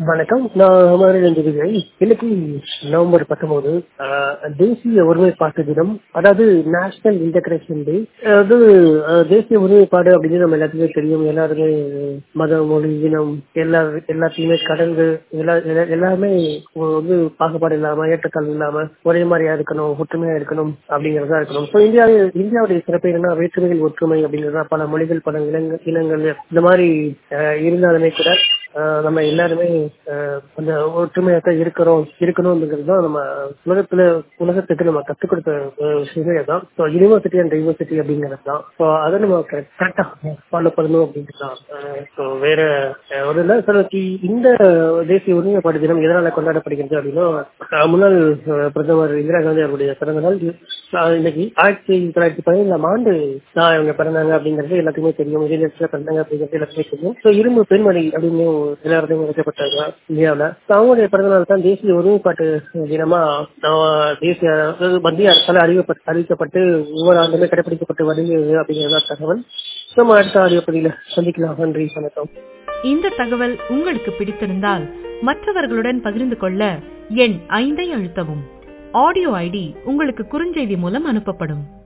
வணக்கம் நான் அமரேந்திர விஜய் இன்னைக்கு நவம்பர் பத்தொன்பது தேசிய ஒருமைப்பாட்டு தினம் அதாவது நேஷனல் இன்டகிரேஷன் டே அதாவது அஹ், தேசிய ஒருமைப்பாடு அப்படின்னு நம்ம எல்லாத்துக்குமே தெரியும் எல்லாருமே மதம் மொழி இனம் எல்லா எல்லாத்தையுமே கடந்து எல்லா எல்லா- எல்லாமே வந்து பாகுபாடு இல்லாம ஏற்றத்தாழ்வு இல்லாம ஒரே மாதிரியா இருக்கணும் ஒற்றுமையா இருக்கணும் அப்படிங்கறதா இருக்கணும் ஸோ இந்தியா இந்தியாவுடைய சிறப்பு என்னன்னா வேற்றுமையில் ஒற்றுமை அப்படிங்கறதா பல மொழிகள் பல இனங்கள் இனங்கள் இந்த மாதிரி அஹ், இருந்தாலுமே கூட ஆஹ் நம்ம எல்லாருமே ஆஹ் அந்த ஒற்றுமையாக தான் இருக்கிறோம் இருக்கணும்ங்கிறது தான் நம்ம உலகத்துல உலகத்துக்கு நம்ம கற்றுக் கொடுத்த ஒரு விஷயமே தான் ஸோ யூனிவர்சிட்டி அண்ட் டைவர்சிட்டி அப்படிங்கிறது தான் ஸோ அதை நம்ம கரெக்டா ஃபாலோ பண்ணணும் அப்படின்றது தான் ஸோ வேற ஆஹ் ஒரு இல்லை சார் இந்த தேசிய ஒருமைப்பாடு தினம் எதனால கொண்டாடப்படுகிறது அப்படின்னா ஆஹ் முன்னாள் ஆஹ் பிரதமர் இந்திரா காந்தி அவருடைய பிறந்த நாள் ஆஹ் இன்னைக்கு ஆயிரத்தி தொள்ளாயிரத்தி பதினேழாம் ஆண்டு தான் இவங்க பிறந்தாங்க அப்படிங்கிறது எல்லாத்துக்குமே தெரியும் இதே நேரத்தில் பிறந்தாங்க அப்படிங்கிறது எல்லாத்துக்குமே தெரியும் ஸோ இரும்பு பெண்மணி அப்படின்னு எல்லாருடையும் வைக்கப்பட்டாங்க இந்தியாவில் அவங்களுடைய பிறந்த நாள் தான் தேசிய ஒருமைப்பாட்டு தினமா நம்ம தேசிய அதாவது மத்திய அரசால் அறிவிக்கப்பட்டு அறிவிக்கப்பட்டு ஒவ்வொரு ஆண்டுமே கடைபிடிக்கப்பட்டு வருகிறது அப்படிங்கிறதா தகவல் நம்ம அடுத்த ஆடியோ பதிவில் சந்திக்கலாம் நன்றி வணக்கம் இந்த தகவல் உங்களுக்கு பிடித்திருந்தால் மற்றவர்களுடன் பகிர்ந்து கொள்ள எண் ஐந்தை அழுத்தவும் ஆடியோ ஐடி உங்களுக்கு குறுஞ்செய்தி மூலம் அனுப்பப்படும்